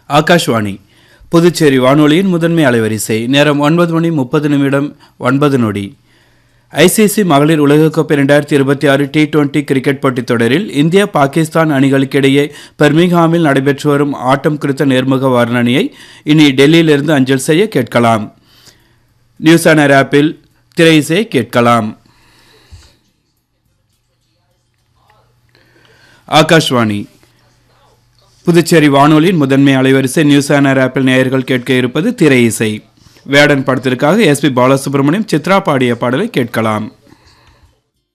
ஆகாஷ்வாணி புதுச்சேரி வானொலியின் முதன்மை அலைவரிசை நேரம் ஒன்பது மணி முப்பது நிமிடம் ஒன்பது நொடி ஐசிசி மகளிர் உலகக்கோப்பை ரெண்டாயிரத்தி இருபத்தி ஆறு டி டுவெண்டி கிரிக்கெட் போட்டித் தொடரில் இந்தியா பாகிஸ்தான் அணிகளுக்கிடையே பர்மிங்ஹாமில் நடைபெற்று வரும் ஆட்டம் குறித்த நேர்முக வர்ணனையை இனி டெல்லியிலிருந்து அஞ்சல் செய்ய கேட்கலாம் நியூஸ் ஆனர் ஆப்பில் திரை இசையை கேட்கலாம் ஆகாஷ்வாணி புதுச்சேரி வானொலியின் முதன்மை அலைவரிசை நியூஸ் ஆனர் ஆப்பிள் நேயர்கள் கேட்க இருப்பது திரை இசை வேடன் படத்திற்காக எஸ்பி பாலசுப்ரமணியம் சித்ரா பாடிய பாடலை கேட்கலாம்